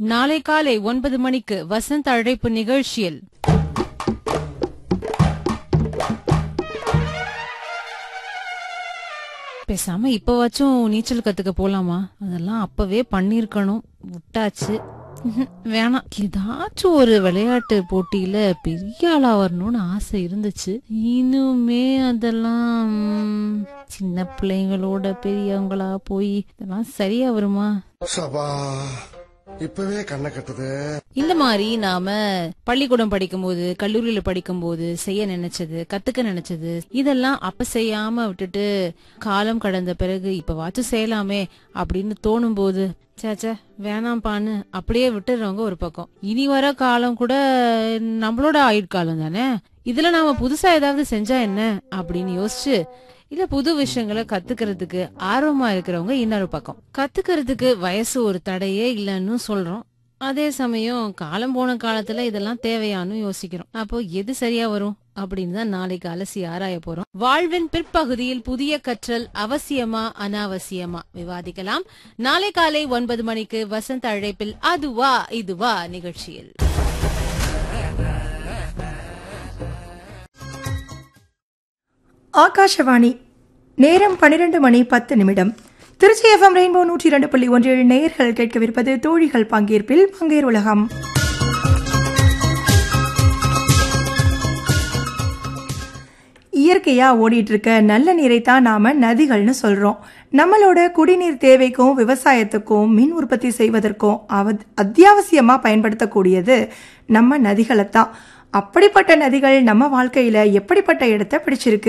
நாளை காலை ஒன்பது மணிக்கு வசந்த் அழைப்பு நிகழ்ச்சியில் பேசாம இப்பவாச்சும் நீச்சல் கத்துக்க போலாமா அதெல்லாம் அப்பவே பண்ணிருக்கணும் விட்டாச்சு ம்ஹும், வேணாம் ஏதாச்சும் ஒரு விளையாட்டு போட்டியில பெரிய ஆளா வரணும்னு ஆசை இருந்துச்சு இனிமே அதெல்லாம் ம், சின்ன பிள்ளைங்களோட பெரியவங்களா போய் இதெல்லாம் சரியா வருமா சபா இப்பவே கண்ணை கட்டுது இந்த மாதிரி நாம பள்ளிக்கூடம் படிக்கும்போது கல்லூரியில படிக்கும்போது செய்ய நினைச்சது கத்துக்க நினைச்சது இதெல்லாம் அப்ப செய்யாம விட்டுட்டு காலம் கடந்த பிறகு இப்ப வாச்சும் செய்யலாமே அப்படின்னு தோணும் போது சேச்சே வேணாம்பான்னு அப்படியே விட்டுறவங்க ஒரு பக்கம் இனி வர காலம் கூட நம்மளோட ஆயுட்காலம் தானே இதுல நாம புதுசா ஏதாவது செஞ்சா என்ன அப்படின்னு யோசிச்சு இல்ல புது விஷயங்களை கத்துக்கிறதுக்கு ஆர்வமா இருக்கிறவங்க இன்னொரு பக்கம் கத்துக்கிறதுக்கு வயசு ஒரு தடையே இல்லைன்னு சொல்றோம் அதே சமயம் காலம் போன காலத்துல இதெல்லாம் தேவையான்னு யோசிக்கிறோம் அப்போ எது சரியா வரும் அப்படின்னு தான் நாளைக்கு அலசி ஆராய போறோம் வாழ்வின் பிற்பகுதியில் புதிய கற்றல் அவசியமா அனாவசியமா விவாதிக்கலாம் நாளை காலை ஒன்பது மணிக்கு வசந்த அழைப்பில் அதுவா இதுவா நிகழ்ச்சியில் ஆகாஷவாணி நேரம் பன்னிரண்டு மணி பத்து நிமிடம் திருச்சி எஃப்எம் ரெயின்போ நூற்றி இரண்டு புள்ளி ஒன்றில் நேயர்கள் கேட்கவிருப்பது தோழிகள் பங்கேற்பில் பங்கேற் உலகம் இயற்கையா ஓடிட்டு இருக்க நல்ல நீரை தான் நாம நதிகள்னு சொல்றோம் நம்மளோட குடிநீர் தேவைக்கும் விவசாயத்துக்கும் மின் உற்பத்தி செய்வதற்கும் அவ அத்தியாவசியமா பயன்படுத்தக்கூடியது நம்ம நதிகளை தான் அப்படிப்பட்ட நதிகள் நம்ம வாழ்க்கையில எப்படிப்பட்ட இடத்தை பிடிச்சிருக்கு